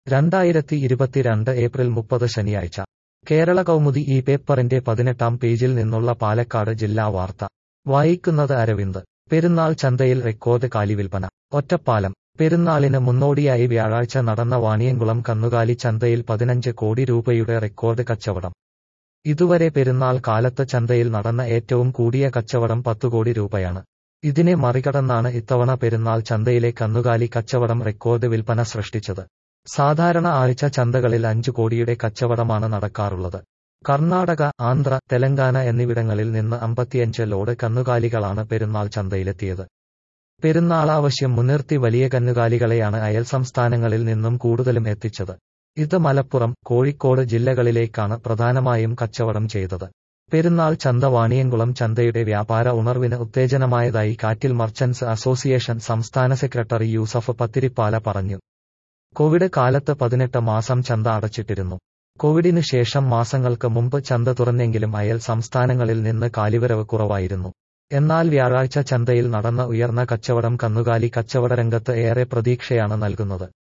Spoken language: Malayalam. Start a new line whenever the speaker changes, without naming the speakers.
രണ്ടായിരത്തി ഇരുപത്തിരണ്ട് ഏപ്രിൽ മുപ്പത് ശനിയാഴ്ച കേരള കൗമുദി ഈ പേപ്പറിന്റെ പതിനെട്ടാം പേജിൽ നിന്നുള്ള പാലക്കാട് ജില്ലാ വാർത്ത വായിക്കുന്നത് അരവിന്ദ് പെരുന്നാൾ ചന്തയിൽ റെക്കോർഡ് കാലിവിൽപ്പന ഒറ്റപ്പാലം പെരുന്നാളിന് മുന്നോടിയായി വ്യാഴാഴ്ച നടന്ന വാണിയംകുളം കന്നുകാലി ചന്തയിൽ പതിനഞ്ച് കോടി രൂപയുടെ റെക്കോർഡ് കച്ചവടം ഇതുവരെ പെരുന്നാൾ കാലത്ത് ചന്തയിൽ നടന്ന ഏറ്റവും കൂടിയ കച്ചവടം പത്തു കോടി രൂപയാണ് ഇതിനെ മറികടന്നാണ് ഇത്തവണ പെരുന്നാൾ ചന്തയിലെ കന്നുകാലി കച്ചവടം റെക്കോർഡ് വിൽപ്പന സൃഷ്ടിച്ചത് സാധാരണ ആഴ്ച ചന്തകളിൽ അഞ്ചു കോടിയുടെ കച്ചവടമാണ് നടക്കാറുള്ളത് കർണാടക ആന്ധ്ര തെലങ്കാന എന്നിവിടങ്ങളിൽ നിന്ന് അമ്പത്തിയഞ്ച് ലോഡ് കന്നുകാലികളാണ് പെരുന്നാൾ ചന്തയിലെത്തിയത് പെരുന്നാളാവശ്യം മുൻനിർത്തി വലിയ കന്നുകാലികളെയാണ് അയൽ സംസ്ഥാനങ്ങളിൽ നിന്നും കൂടുതലും എത്തിച്ചത് ഇത് മലപ്പുറം കോഴിക്കോട് ജില്ലകളിലേക്കാണ് പ്രധാനമായും കച്ചവടം ചെയ്തത് പെരുന്നാൾ ചന്ത വാണിയംകുളം ചന്തയുടെ വ്യാപാര ഉണർവിന് ഉത്തേജനമായതായി കാറ്റിൽ മർച്ചന്റ്സ് അസോസിയേഷൻ സംസ്ഥാന സെക്രട്ടറി യൂസഫ് പത്തിരിപ്പാല പറഞ്ഞു കോവിഡ് കാലത്ത് പതിനെട്ട് മാസം ചന്ത അടച്ചിട്ടിരുന്നു കോവിഡിന് ശേഷം മാസങ്ങൾക്ക് മുമ്പ് ചന്ത തുറന്നെങ്കിലും അയൽ സംസ്ഥാനങ്ങളിൽ നിന്ന് കാലിവരവ് കുറവായിരുന്നു എന്നാൽ വ്യാഴാഴ്ച ചന്തയിൽ നടന്ന ഉയർന്ന കച്ചവടം കന്നുകാലി കച്ചവട രംഗത്ത് ഏറെ പ്രതീക്ഷയാണ് നൽകുന്നത്